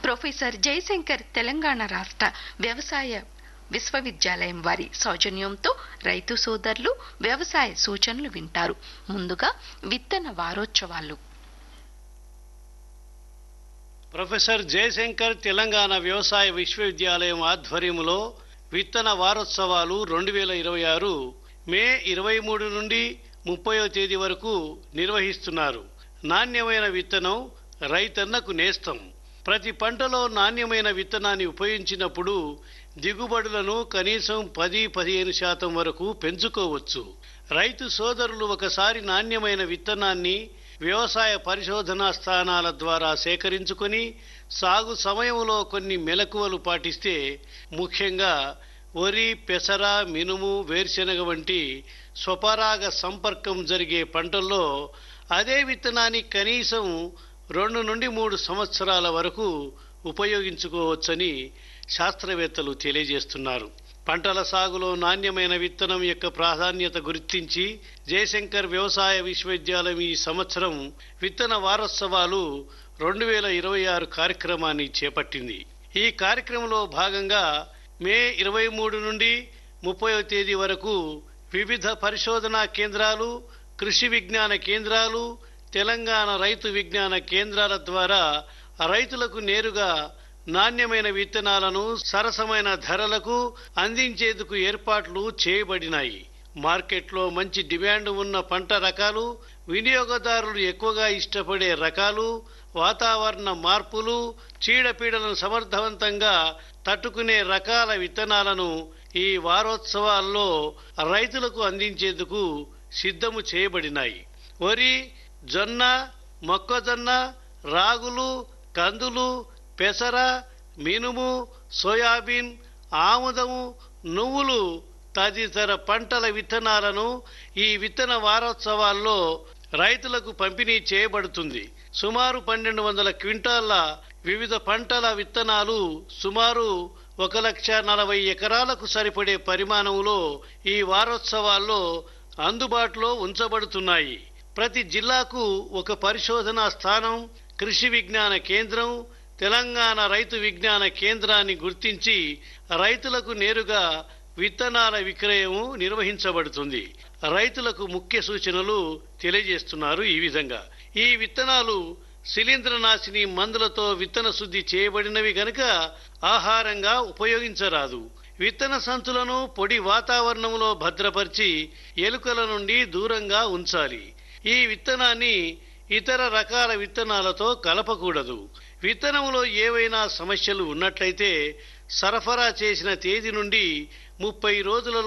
professor Jayashankar Telangana రాష్ట్ర వ్యవసాయ విశ్వవిద్యాలయం వారి సౌజన్యంతో రైతు సోదరులు వ్యవసాయ సూచనలు వింటారు ముందుగా విత్తన వారోత్సవాలు ప్రొఫెసర్ జయశంకర్ తెలంగాణ వ్యవసాయ విశ్వవిద్యాలయం ఆధ్వర్యంలో విత్తన వారోత్సవాలు రెండు వేల ఇరవై ఆరు మే ఇరవై మూడు నుండి ముప్పయో తేదీ వరకు నిర్వహిస్తున్నారు నాణ్యమైన విత్తనం రైతన్నకు నేస్తం ప్రతి పంటలో నాణ్యమైన విత్తనాన్ని ఉపయోగించినప్పుడు దిగుబడులను కనీసం పది పదిహేను శాతం వరకు పెంచుకోవచ్చు రైతు సోదరులు ఒకసారి నాణ్యమైన విత్తనాన్ని వ్యవసాయ పరిశోధనా స్థానాల ద్వారా సేకరించుకొని సాగు సమయంలో కొన్ని మెలకువలు పాటిస్తే ముఖ్యంగా వరి పెసర మినుము వేరుశెనగ వంటి స్వపరాగ సంపర్కం జరిగే పంటల్లో అదే విత్తనాన్ని కనీసం రెండు నుండి మూడు సంవత్సరాల వరకు ఉపయోగించుకోవచ్చని శాస్త్రవేత్తలు తెలియజేస్తున్నారు పంటల సాగులో నాణ్యమైన విత్తనం యొక్క ప్రాధాన్యత గుర్తించి జయశంకర్ వ్యవసాయ విశ్వవిద్యాలయం ఈ సంవత్సరం విత్తన వారోత్సవాలు రెండు వేల ఇరవై ఆరు కార్యక్రమాన్ని చేపట్టింది ఈ కార్యక్రమంలో భాగంగా మే ఇరవై మూడు నుండి ముప్పై తేదీ వరకు వివిధ పరిశోధనా కేంద్రాలు కృషి విజ్ఞాన కేంద్రాలు తెలంగాణ రైతు విజ్ఞాన కేంద్రాల ద్వారా రైతులకు నేరుగా నాణ్యమైన విత్తనాలను సరసమైన ధరలకు అందించేందుకు ఏర్పాట్లు చేయబడినాయి మార్కెట్లో మంచి డిమాండ్ ఉన్న పంట రకాలు వినియోగదారులు ఎక్కువగా ఇష్టపడే రకాలు వాతావరణ మార్పులు చీడపీడలను సమర్థవంతంగా తట్టుకునే రకాల విత్తనాలను ఈ వారోత్సవాల్లో రైతులకు అందించేందుకు సిద్ధము చేయబడినాయి వరి జొన్న మొక్కజొన్న రాగులు కందులు పెసర మినుము సోయాబీన్ ఆముదము నువ్వులు తదితర పంటల విత్తనాలను ఈ విత్తన వారోత్సవాల్లో రైతులకు పంపిణీ చేయబడుతుంది సుమారు పన్నెండు వందల క్వింటాళ్ల వివిధ పంటల విత్తనాలు సుమారు ఒక లక్ష నలభై ఎకరాలకు సరిపడే పరిమాణంలో ఈ వారోత్సవాల్లో అందుబాటులో ఉంచబడుతున్నాయి ప్రతి జిల్లాకు ఒక పరిశోధనా స్థానం కృషి విజ్ఞాన కేంద్రం తెలంగాణ రైతు విజ్ఞాన కేంద్రాన్ని గుర్తించి రైతులకు నేరుగా విత్తనాల విక్రయము నిర్వహించబడుతుంది రైతులకు ముఖ్య సూచనలు తెలియజేస్తున్నారు ఈ విధంగా ఈ విత్తనాలు శిలీంద్రనాశిని మందులతో విత్తన శుద్ధి చేయబడినవి గనుక ఆహారంగా ఉపయోగించరాదు విత్తన సంచులను పొడి వాతావరణంలో భద్రపరిచి ఎలుకల నుండి దూరంగా ఉంచాలి ఈ విత్తనాన్ని ఇతర రకాల విత్తనాలతో కలపకూడదు విత్తనంలో ఏవైనా సమస్యలు ఉన్నట్లయితే సరఫరా చేసిన తేదీ నుండి ముప్పై రోజులలో